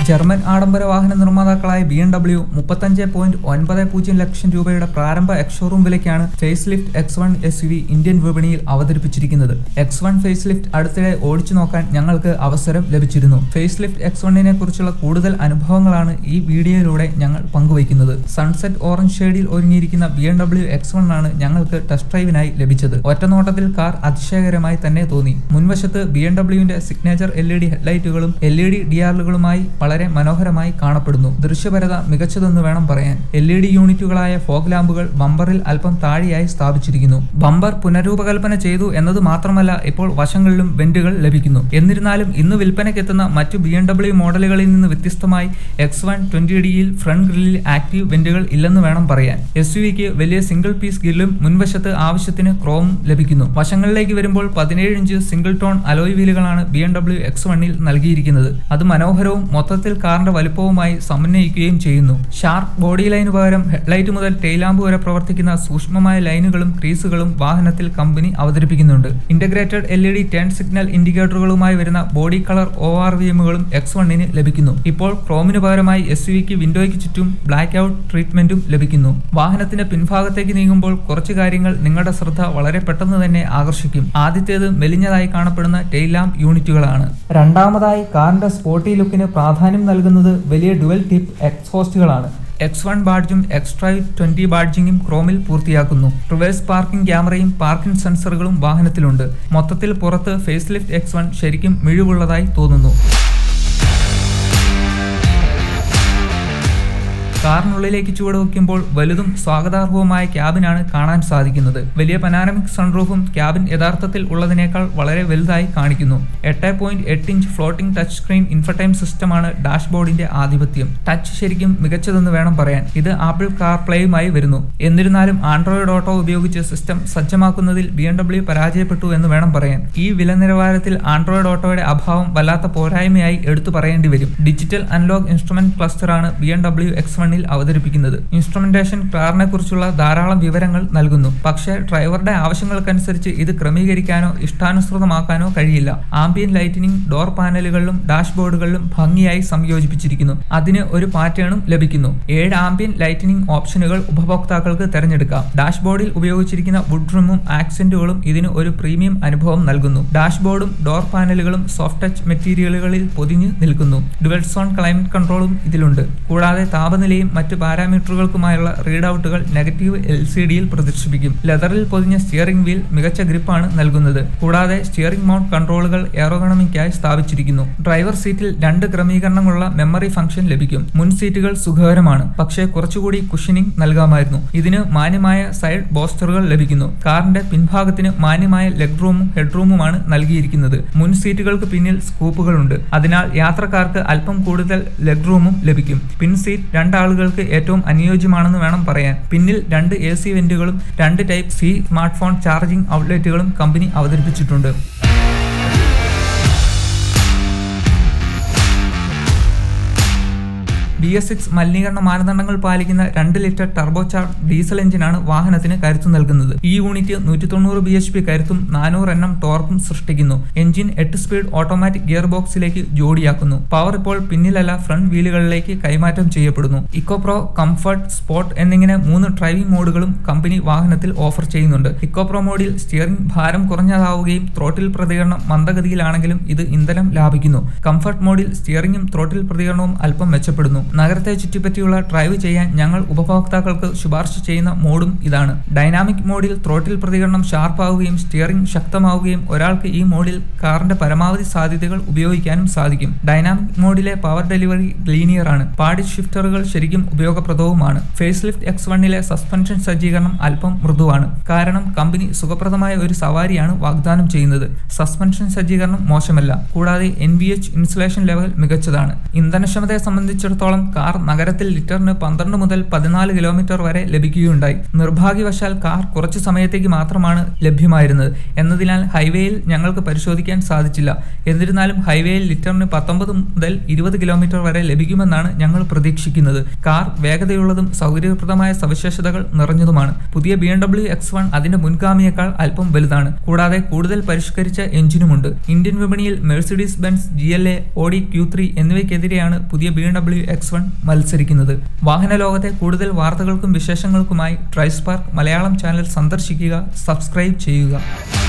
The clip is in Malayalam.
ജർമ്മൻ ആഡംബര വാഹന നിർമ്മാതാക്കളായ ബി എം ഡബ്ല്യു മുപ്പത്തഞ്ച് പോയിന്റ് ഒൻപത് പൂജ്യം ലക്ഷം രൂപയുടെ പ്രാരംഭ എക്സ്ഷോറൂം വിലയ്ക്കാണ് facelift X one S V Indian വിപണിയിൽ അവതരിപ്പിച്ചിരിക്കുന്നത് എക്സ് വൺ ഫേസ് ലിഫ്റ്റ് അടുത്തിടെ ഓടിച്ചു നോക്കാൻ ഞങ്ങൾക്ക് അവസരം ലഭിച്ചിരുന്നു ഫേസ് ലിഫ്റ്റ് എക്സ് വണ്ണിനെ കുറിച്ചുള്ള കൂടുതൽ അനുഭവങ്ങളാണ് ഈ വീഡിയോയിലൂടെ ഞങ്ങൾ പങ്കുവയ്ക്കുന്നത് സൺസെറ്റ് ഓറഞ്ച് ഷെയ്ഡിൽ ഒരുങ്ങിയിരിക്കുന്ന B M W X one ആണ് ഞങ്ങൾക്ക് ടെസ്റ്റ് ഡ്രൈവിനായി ലഭിച്ചത് ഒറ്റനോട്ടത്തിൽ കാർ അതിശയകരമായി തന്നെ തോന്നി മുൻവശത്ത് ബി എം ഡബ്ല്യുവിന്റെ സിഗ്നേച്ചർ എൽ ഇ ഡി ഹെഡ്ലൈറ്റുകളും എൽ ഇ ഡി ഡിആറുകളുമായി വളരെ മനോഹരമായി കാണപ്പെടുന്നു ദൃശ്യപരത മികച്ചതെന്ന് വേണം പറയാൻ എൽ ഇ ഡി യൂണിറ്റുകളായ ഫോഗ് ലാമ്പുകൾ ബമ്പറിൽ അല്പം താഴെയായി സ്ഥാപിച്ചിരിക്കുന്നു ബമ്പർ പുനരൂപകൽപ്പന ചെയ്തു എന്നത് മാത്രമല്ല ഇപ്പോൾ വശങ്ങളിലും വെന്റുകൾ ലഭിക്കുന്നു എന്നിരുന്നാലും ഇന്ന് വിൽപ്പനയ്ക്കെത്തുന്ന മറ്റു ബി എം ഡബ്ല്യു മോഡലുകളിൽ നിന്ന് വ്യത്യസ്തമായി എക്സ് വൺ ട്വന്റി ഡിയിൽ ഫ്രണ്ട് ഗ്രില്ലിൽ ആക്റ്റീവ് വെന്റുകൾ ഇല്ലെന്ന് വേണം പറയാൻ എസ് യുവിക്ക് വലിയ സിംഗിൾ പീസ് ഗ്രില്ലും മുൻവശത്ത് ആവശ്യത്തിന് ക്രോമും ലഭിക്കുന്നു വശങ്ങളിലേക്ക് വരുമ്പോൾ പതിനേഴ് ഇഞ്ച് സിംഗിൾ ടോൺ അലോയ് വീലുകളാണ് ബി എം ഡബ്ല്യു എക്സ് വണ്ണിൽ നൽകിയിരിക്കുന്നത് അത് മനോഹരവും മൊത്തത്തിൽ കാറിന്റെ വലുപ്പവുമായി സമന്വയിക്കുകയും ചെയ്യുന്നു ഷാർപ്പ് ബോഡി ലൈനു പകരം ഹെഡ്ലൈറ്റ് മുതൽ ടെയിലാമ്പ് വരെ പ്രവർത്തിക്കുന്ന സൂക്ഷ്മമായ ലൈനുകളും ക്രീസുകളും വാഹനത്തിൽ കമ്പനി അവതരിപ്പിക്കുന്നുണ്ട് integrated L E D turn signal ഇൻഡിക്കേറ്ററുകളുമായി വരുന്ന body colour O R V എമ്മുകളും എക്സ് വണ്ണിന് ലഭിക്കുന്നു ഇപ്പോൾ ക്രോമിന് പകരമായി എസ് യുവിക്ക് വിൻഡോയ്ക്ക് ചുറ്റും ബ്ലാക്ക് ഔട്ട് ട്രീറ്റ്മെന്റും ലഭിക്കുന്നു വാഹനത്തിന്റെ പിൻഭാഗത്തേക്ക് നീങ്ങുമ്പോൾ കുറച്ച് കാര്യങ്ങൾ നിങ്ങളുടെ ശ്രദ്ധ വളരെ പെട്ടെന്ന് തന്നെ ആകർഷിക്കും ആദ്യത്തേത് മെലിഞ്ഞതായി കാണപ്പെടുന്ന ടെയിൽ ലാമ്പ് യൂണിറ്റുകളാണ് രണ്ടാമതായി കാറിന്റെ സ്പോർട്ടി ലുക്കിന് പ്രാധാന്യം നൽകുന്നത് വലിയ ഡുവൽ ടിപ്പ് എക്സ്ഹോസ്റ്റുകളാണ് എക്സ് വൺ ബാഡ്ജും എക്സ്ട്രാ ട്വന്റി ബാഡ്ജിങ്ങും ക്രോമിൽ പൂർത്തിയാക്കുന്നു റിവേഴ്സ് പാർക്കിംഗ് ക്യാമറയും പാർക്കിംഗ് സെൻസറുകളും വാഹനത്തിലുണ്ട് മൊത്തത്തിൽ പുറത്ത് ഫേസ് ലിഫ്റ്റ് എക്സ് വൺ ശരിക്കും മിഴിവുള്ളതായി തോന്നുന്നു കാറിനുള്ളിലേക്ക് ചുവടുവെക്കുമ്പോൾ വലുതും സ്വാഗതാർഹവുമായ ക്യാബിനാണ് കാണാൻ സാധിക്കുന്നത് വലിയ പനാരമിക് സൺറൂഫും ക്യാബിൻ യഥാർത്ഥത്തിൽ ഉള്ളതിനേക്കാൾ വളരെ വലുതായി കാണിക്കുന്നു എട്ട് പോയിന്റ് എട്ട് inch floating touch screen infotainment സിസ്റ്റമാണ് ഡാഷ്ബോർഡിന്റെ ആധിപത്യം ടച്ച് ശരിക്കും മികച്ചതെന്ന് വേണം പറയാൻ ഇത് ആപ്പിൾ കാർ പ്ലേയുമായി വരുന്നു എന്നിരുന്നാലും ആൻഡ്രോയിഡ് ഓട്ടോ ഉപയോഗിച്ച് സിസ്റ്റം സജ്ജമാക്കുന്നതിൽ ബി എം ഡബ്ല്യു പരാജയപ്പെട്ടു എന്ന് വേണം പറയാൻ ഈ വില നിലവാരത്തിൽ ആൻഡ്രോയിഡ് ഓട്ടോയുടെ അഭാവം വല്ലാത്ത പോരായ്മയായി എടുത്തു പറയേണ്ടി വരും ഡിജിറ്റൽ അനലോഗ് ഇൻസ്ട്രുമെന്റ് ക്ലസ്റ്ററാണ് ബി എം ഡബ്ല്യു എക്സ് വണ്ണിൽ അവതരിപ്പിക്കുന്നത് ഇൻസ്ട്രുമെന്റേഷൻ കാറിനെ കുറിച്ചുള്ള ധാരാളം വിവരങ്ങൾ നൽകുന്നു പക്ഷേ ഡ്രൈവറുടെ ആവശ്യങ്ങൾക്കനുസരിച്ച് ഇത് ക്രമീകരിക്കാനോ ഇഷ്ടാനുസൃതമാക്കാനോ കഴിയില്ല ആംബിയൻ ലൈറ്റിനിങ് ഡോർ പാനലുകളിലും ഡാഷ്ബോർഡുകളിലും ഭംഗിയായി സംയോജിപ്പിച്ചിരിക്കുന്നു അതിന് ഒരു പാറ്റേണും ലഭിക്കുന്നു ഏഴ് ആംബിയൻ ലൈറ്റിനിങ് ഓപ്ഷനുകൾ ഉപഭോക്താക്കൾക്ക് തിരഞ്ഞെടുക്കാം ഡാഷ്ബോർഡിൽ ഉപയോഗിച്ചിരിക്കുന്ന വുഡ് റിമും ആക്സെന്റുകളും ഇതിന് ഒരു പ്രീമിയം അനുഭവം നൽകുന്നു ഡാഷ്ബോർഡും ഡോർ പാനലുകളും സോഫ്റ്റ് ടച്ച് മെറ്റീരിയലുകളിൽ പൊതിഞ്ഞു നിൽക്കുന്നു ഡുവൽ സോൺ ക്ലൈമറ്റ് കൺട്രോളും ഇതിലുണ്ട് കൂടാതെ താപനിലയും മറ്റ് പാരാമീറ്ററുകൾക്കുമായുള്ള റീഡ് ഔട്ടുകൾ നെഗറ്റീവ് എൽ സി ഡിയിൽ പ്രദർശിപ്പിക്കും ലെതറിൽ പൊതിഞ്ഞ സ്റ്റിയറിംഗ് വീൽ മികച്ച ഗ്രിപ്പാണ് നൽകുന്നത് കൂടാതെ സ്റ്റിയറിംഗ് മൗണ്ട് കൺട്രോളുകൾ എയറോഗണമിക്കായി സ്ഥാപിച്ചിരിക്കുന്നു ഡ്രൈവർ സീറ്റിൽ രണ്ട് ക്രമീകരണങ്ങളുള്ള മെമ്മറി ഫംഗ്ഷൻ ലഭിക്കും മുൻ സീറ്റുകൾ സുഖകരമാണ് പക്ഷേ കുറച്ചുകൂടി കുഷനിങ് നൽകാമായിരുന്നു ഇതിന് മാന്യമായ സൈഡ് ബോസ്റ്ററുകൾ ലഭിക്കുന്നു കാറിന്റെ പിൻഭാഗത്തിന് മാന്യമായ ലെഗ് റൂമും ഹെഡ് റൂമുമാണ് നൽകിയിരിക്കുന്നത് മുൻ സീറ്റുകൾക്ക് പിന്നിൽ സ്കൂപ്പുകളുണ്ട് അതിനാൽ യാത്രക്കാർക്ക് അല്പം കൂടുതൽ ലെഗ് റൂമും ലഭിക്കും പിൻ സീറ്റ് രണ്ടാളുകൾക്ക് ഏറ്റവും അനുയോജ്യമാണെന്ന് വേണം പറയാൻ പിന്നിൽ രണ്ട് എ സി വെന്റുകളും രണ്ട് type C smartphone charging ഔട്ട്ലെറ്റുകളും കമ്പനി അവതരിപ്പിച്ചിട്ടുണ്ട് ബി എസ് സിക്സ് മലിനീകരണ മാനദണ്ഡങ്ങൾ പാലിക്കുന്ന രണ്ട് ലിറ്റർ ടർബോചാർജ് ഡീസൽ എഞ്ചിനാണ് വാഹനത്തിന് കരുത്ത് നൽകുന്നത് ഈ യൂണിറ്റ് നൂറ്റി തൊണ്ണൂറ് ബി എച്ച് പി കരുത്തും നാനൂറ് എണ്ണം ടോർക്കും സൃഷ്ടിക്കുന്നു എഞ്ചിൻ എട്ട് സ്പീഡ് ഓട്ടോമാറ്റിക് ഗിയർ ബോക്സിലേക്ക് ജോഡിയാക്കുന്നു പവർ ഇപ്പോൾ പിന്നിലല്ല ഫ്രണ്ട് വീലുകളിലേക്ക് കൈമാറ്റം ചെയ്യപ്പെടുന്നു ഇക്കോപ്രോ കംഫർട്ട് സ്പോർട്ട് എന്നിങ്ങനെ മൂന്ന് ഡ്രൈവിംഗ് മോഡുകളും കമ്പനി വാഹനത്തിൽ ഓഫർ ചെയ്യുന്നുണ്ട് ഇക്കോപ്രോ മോഡിൽ സ്റ്റിയറിംഗ് ഭാരം കുറഞ്ഞതാവുകയും ത്രോട്ടിൽ പ്രതികരണം മന്ദഗതിയിലാണെങ്കിലും ഇത് ഇന്ധനം ലാഭിക്കുന്നു കംഫർട്ട് മോഡിൽ സ്റ്റിയറിംഗും ത്രോട്ടിൽ പ്രതികരണവും അല്പം മെച്ചപ്പെടുന്നു നഗരത്തെ ചുറ്റിപ്പറ്റിയുള്ള ഡ്രൈവ് ചെയ്യാൻ ഞങ്ങൾ ഉപഭോക്താക്കൾക്ക് ശുപാർശ ചെയ്യുന്ന മോഡും ഇതാണ് ഡൈനാമിക് മോഡിൽ ത്രോട്ടിൽ പ്രതികരണം ഷാർപ്പാവുകയും സ്റ്റിയറിംഗ് ശക്തമാവുകയും ഒരാൾക്ക് ഈ മോഡിൽ കാറിന്റെ പരമാവധി സാധ്യതകൾ ഉപയോഗിക്കാനും സാധിക്കും ഡൈനാമിക് മോഡിലെ പവർ ഡെലിവറി ലീനിയർ ആണ് പാഡി ഷിഫ്റ്ററുകൾ ശരിക്കും ഉപയോഗപ്രദവുമാണ് ഫേസ് ലിഫ്റ്റ് എക്സ് വണ്ണിലെ സസ്പെൻഷൻ സജ്ജീകരണം അല്പം മൃദുവാണ് കാരണം കമ്പനി സുഖപ്രദമായ ഒരു സവാരിയാണ് വാഗ്ദാനം ചെയ്യുന്നത് സസ്പെൻഷൻ സജ്ജീകരണം മോശമല്ല കൂടാതെ N V H insulation level മികച്ചതാണ് ഇന്ധനക്ഷമതയെ സംബന്ധിച്ചിടത്തോളം വർഷത്തോളം കാർ നഗരത്തിൽ ലിറ്ററിന് പന്ത്രണ്ട് മുതൽ പതിനാല് കിലോമീറ്റർ വരെ ലഭിക്കുകയുണ്ടായി നിർഭാഗ്യവശാൽ കാർ കുറച്ചു സമയത്തേക്ക് മാത്രമാണ് ലഭ്യമായിരുന്നത് എന്നതിനാൽ ഹൈവേയിൽ ഞങ്ങൾക്ക് പരിശോധിക്കാൻ സാധിച്ചില്ല എന്നിരുന്നാലും ഹൈവേയിൽ ലിറ്ററിന് പത്തൊമ്പത് മുതൽ ഇരുപത് കിലോമീറ്റർ വരെ ലഭിക്കുമെന്നാണ് ഞങ്ങൾ പ്രതീക്ഷിക്കുന്നത് കാർ വേഗതയുള്ളതും സൗകര്യപ്രദമായ സവിശേഷതകൾ നിറഞ്ഞതുമാണ് പുതിയ B M W X one അതിന്റെ മുൻഗാമിയേക്കാൾ അല്പം വലുതാണ് കൂടാതെ കൂടുതൽ പരിഷ്കരിച്ച എഞ്ചിനുമുണ്ട് ഇന്ത്യൻ വിപണിയിൽ Mercedes Benz G L A Audi Q three എന്നിവയ്ക്കെതിരെയാണ് പുതിയ B M W X one മത്സരിക്കുന്നത് വാഹന ലോകത്തെ കൂടുതൽ വാർത്തകൾക്കും വിശേഷങ്ങൾക്കുമായി ട്രൈസ്പാർക്ക് മലയാളം ചാനൽ സന്ദർശിക്കുക സബ്സ്ക്രൈബ് ചെയ്യുക